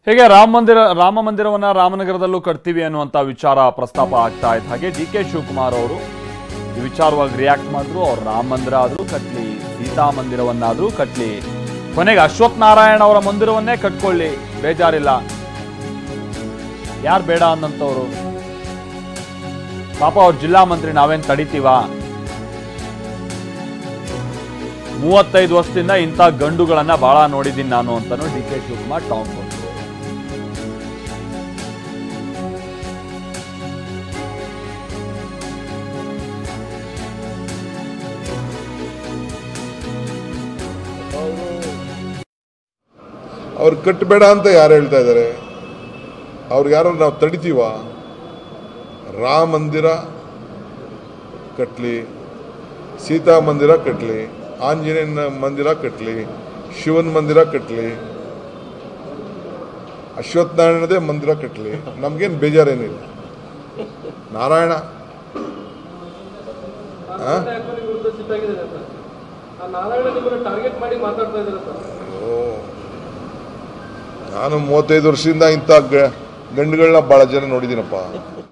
ಹೀಗೆ ರಾಮ ಮಂದಿರ ರಾಮ ಮಂದಿರವನ್ನ ರಾಮನಗರದಲ್ಲೂ ಕಟ್ತೀವಿ ಅನ್ನುವಂಥ ವಿಚಾರ ಪ್ರಸ್ತಾಪ ಆಗ್ತಾ ಇದ್ದ ಹಾಗೆ ಡಿ ಕೆ ಶಿವಕುಮಾರ್ ಅವರು ಈ ವಿಚಾರವಾಗಿ ರಿಯಾಕ್ಟ್ ಮಾಡಿದ್ರು ಅವ್ರು ರಾಮ ಮಂದಿರ ಆದ್ರೂ ಕಟ್ಲಿ ಸೀತಾ ಮಂದಿರವನ್ನಾದ್ರೂ ಕಟ್ಲಿ ಕೊನೆಗೆ ಅಶ್ವಥ್ ನಾರಾಯಣ ಅವರ ಮಂದಿರವನ್ನೇ ಕಟ್ಕೊಳ್ಳಿ ಬೇಜಾರಿಲ್ಲ ಯಾರು ಬೇಡ ಅನ್ನಂಥವ್ರು ಪಾಪ ಅವ್ರ ಜಿಲ್ಲಾ ಮಂತ್ರಿ ನಾವೇನ್ ತಡಿತೀವ ಮೂವತ್ತೈದು ವರ್ಷದಿಂದ ಇಂಥ ಗಂಡುಗಳನ್ನ ಬಹಳ ನೋಡಿದ್ದೀನಿ ನಾನು ಅಂತಾನು ಡಿ ಕೆ ಶಿವಕುಮಾರ್ ಟಾಂಗ್ ಕೊಟ್ರು ಅವ್ರು ಕಟ್ಟಬೇಡ ಅಂತ ಯಾರು ಹೇಳ್ತಾ ಇದ್ದಾರೆ ಅವ್ರಿಗೆ ಯಾರು ನಾವು ತಡಿತೀವ ರಾಮ ಮಂದಿರ ಕಟ್ಲಿ ಸೀತಾ ಮಂದಿರ ಕಟ್ಲಿ ಆಂಜನೇಯನ ಮಂದಿರ ಕಟ್ಲಿ ಶಿವನ ಮಂದಿರ ಕಟ್ಲಿ ಅಶ್ವತ್ಥನಾರಾಯಣದೇ ಮಂದಿರ ಕಟ್ಲಿ ನಮ್ಗೇನು ಬೇಜಾರೇನಿಲ್ಲ ನಾರಾಯಣ ಆ? ಯಾಕಂದ್ರೆ ವಿರುದ್ಧ ಸಿಟ್ಟಾಗಿದ್ದಾರೆ ಸರ್ ಆ ನಾರಾಯಣ ನಿಮ್ಮನ್ನ ಟಾರ್ಗೆಟ್ ಮಾಡಿ ಮಾತಾಡ್ತಾ ಇದ್ದಾರೆ ಸರ್ ಓ. ನಾನು ಮೂವತ್ತೈದು ವರ್ಷದಿಂದ ಇಂಥ ಗ- ಗಂಡುಗಳನ್ನ ಭಾಳ ಜನ ನೋಡಿದ್ದೀನಪ್ಪ